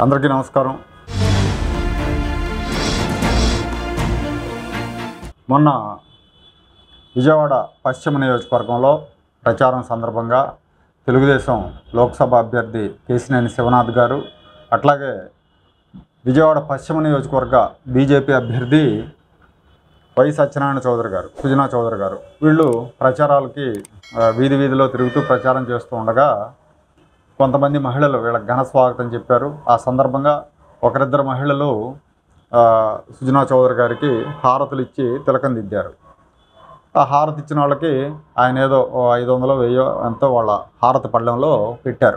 అందరికీ నమస్కారం మొన్న విజయవాడ పశ్చిమ నియోజకవర్గంలో ప్రచారం సందర్భంగా తెలుగుదేశం లోక్సభ అభ్యర్థి కేసినేని శివనాథ్ గారు అట్లాగే విజయవాడ పశ్చిమ నియోజకవర్గ బీజేపీ అభ్యర్థి వై సత్యనారాయణ చౌదరి గారు సుజనా చౌదరి గారు వీళ్ళు ప్రచారాలకి ఆ, వీధి వీధిలో తిరుగుతూ ప్రచారం చేస్తూ ఉండగా కొంతమంది మహిళలు వీళ్ళకి ఘన స్వాగతం చెప్పారు ఆ సందర్భంగా ఒకరిద్దరు మహిళలు ఆ, సుజనా చౌదరి గారికి హారతులు ఇచ్చి తిలకం దిద్దారు ఆ హారతి ఇచ్చిన వాళ్ళకి ఆయన ఏదో ఓ ఐదు వందలు వెయ్యో ఎంతో వాళ్ళ హారతి పళ్ళెంలో పెట్టారు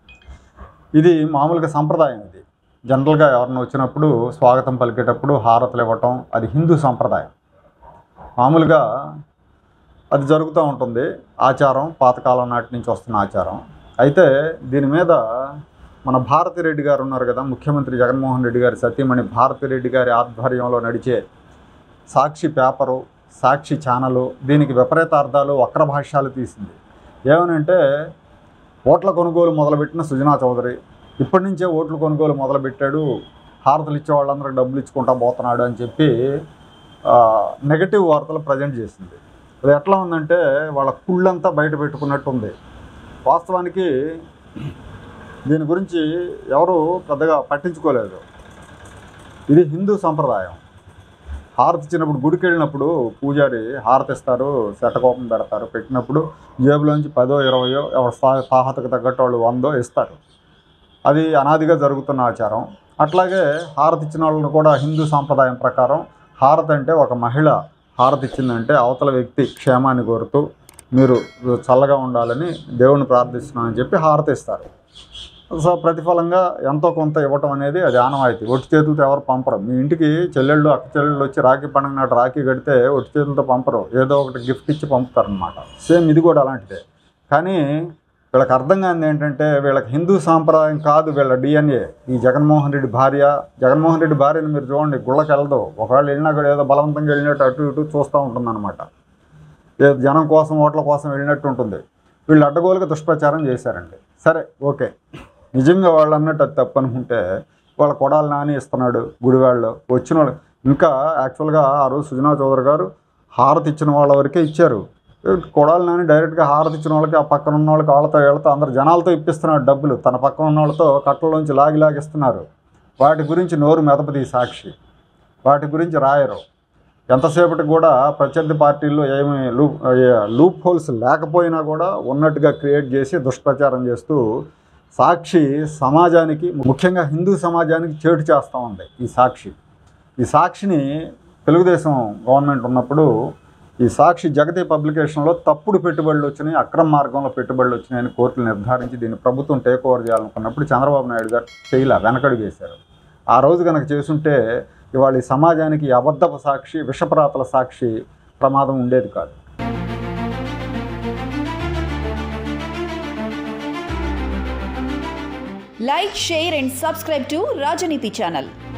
ఇది మామూలుగా సంప్రదాయం ఇది జనరల్గా ఎవరిని వచ్చినప్పుడు స్వాగతం పలికేటప్పుడు హారతులు ఇవ్వటం అది హిందూ సంప్రదాయం మామూలుగా అది జరుగుతూ ఉంటుంది ఆచారం పాతకాలం నాటి నుంచి వస్తున్న ఆచారం అయితే దీని మీద మన భారతిరెడ్డి గారు ఉన్నారు కదా ముఖ్యమంత్రి జగన్మోహన్ రెడ్డి గారి సతీమణి భారతిరెడ్డి గారి ఆధ్వర్యంలో నడిచే సాక్షి పేపరు సాక్షి ఛానలు దీనికి విపరీతార్థాలు వక్ర భాష్యాలు తీసింది ఏమనంటే ఓట్ల కొనుగోలు మొదలుపెట్టిన సుజనా చౌదరి ఇప్పటి నుంచే ఓట్ల కొనుగోలు మొదలుపెట్టాడు హారతలు ఇచ్చే వాళ్ళందరికీ డబ్బులు ఇచ్చుకుంటా పోతున్నాడు అని చెప్పి ఆ, నెగటివ్ వార్తలు ప్రజెంట్ చేసింది అది ఎట్లా ఉందంటే వాళ్ళ కుళ్ళంతా బయట పెట్టుకున్నట్టు ఉంది వాస్తవానికి దీని గురించి ఎవరు పెద్దగా పట్టించుకోలేదు ఇది హిందూ సంప్రదాయం హారతి ఇచ్చినప్పుడు గుడికి వెళ్ళినప్పుడు పూజారి హారతి ఇస్తారు శటకోపం పెడతారు పెట్టినప్పుడు జేబులోంచి పదో ఇరవయో ఎవరి స్థా- తాహతకు తగ్గట్టు వాళ్ళు వందో ఇస్తారు అది అనాదిగా జరుగుతున్న ఆచారం అట్లాగే హారతి ఇచ్చిన వాళ్ళని కూడా హిందూ సాంప్రదాయం ప్రకారం హారతి అంటే ఒక మహిళ హారతి ఇచ్చిందంటే అవతల వ్యక్తి క్షేమాన్ని కోరుతూ మీరు చల్లగా ఉండాలని దేవుణ్ణి ప్రార్థిస్తున్నామని చెప్పి హారతి ఇస్తారు సో ప్రతిఫలంగా ఎంతో కొంత ఇవ్వటం అనేది అది ఆనవాయితీ ఒట్టి చేతులతో ఎవరు పంపరు మీ ఇంటికి చెల్లెళ్ళు అక్క చెల్లెళ్ళు వచ్చి రాఖీ పండుగ నాటి రాఖీ కడితే ఒట్టి చేతులతో పంపరు ఏదో ఒకటి గిఫ్ట్ ఇచ్చి పంపుతారనమాట సేమ్ ఇది కూడా అలాంటిదే కానీ వీళ్ళకి అర్థం కానిది ఏంటంటే వీళ్ళకి హిందూ సాంప్రదాయం కాదు వీళ్ళ డిఎన్ఏ ఈ జగన్మోహన్ రెడ్డి భార్య జగన్మోహన్ రెడ్డి భార్యని మీరు చూడండి గుళ్ళకి వెళ్ళదు ఒకవేళ వెళ్ళినా కూడా ఏదో బలవంతంగా వెళ్ళినట్టు అటు ఇటు చూస్తూ ఉంటుందన్నమాట ఏదో జనం కోసం ఓట్ల కోసం వెళ్ళినట్టు ఉంటుంది వీళ్ళు అడ్డగోలుగా దుష్ప్రచారం చేశారండి సరే ఓకే నిజంగా వాళ్ళు అన్నట్టు అది తప్పు అనుకుంటే వాళ్ళ కొడాలు నాని ఇస్తున్నాడు గుడివాళ్ళు వచ్చిన వాళ్ళు ఇంకా యాక్చువల్గా ఆ రోజు సుజనా చౌదరి గారు హారతి ఇచ్చిన వాళ్ళ వరకే ఇచ్చారు కొడాలి నాని డైరెక్ట్గా హారతి ఇచ్చిన వాళ్ళకి ఆ పక్కన ఉన్న వాళ్ళకి వాళ్ళతో వీళ్ళతో అందరు జనాలతో ఇప్పిస్తున్నాడు డబ్బులు తన పక్కన ఉన్న వాళ్ళతో కట్టలోంచి లాగి లాగిస్తున్నారు వాటి గురించి నోరు మెదపది సాక్షి వాటి గురించి రాయరు ఎంతసేపటికి కూడా ప్రత్యర్థి పార్టీల్లో ఏమి లూప్ లూప్ హోల్స్ లేకపోయినా కూడా ఉన్నట్టుగా క్రియేట్ చేసి దుష్ప్రచారం చేస్తూ సాక్షి సమాజానికి ముఖ్యంగా హిందూ సమాజానికి చేటు చేస్తూ ఉంది ఈ సాక్షి ఈ సాక్షిని తెలుగుదేశం గవర్నమెంట్ ఉన్నప్పుడు ఈ సాక్షి జగతి పబ్లికేషన్లో తప్పుడు పెట్టుబడులు వచ్చినాయి అక్రమ మార్గంలో పెట్టుబడులు వచ్చినాయని కోర్టులు నిర్ధారించి దీన్ని ప్రభుత్వం టేక్ ఓవర్ చేయాలనుకున్నప్పుడు చంద్రబాబు నాయుడు గారు చేయలే వెనకడుగు వేశారు ఆ రోజు కనుక చేసుంటే ఇవాళ ఈ సమాజానికి ఈ అబద్ధపు సాక్షి విషపరాతల సాక్షి ప్రమాదం ఉండేది కాదు Like, share, and subscribe to Rajaniti channel.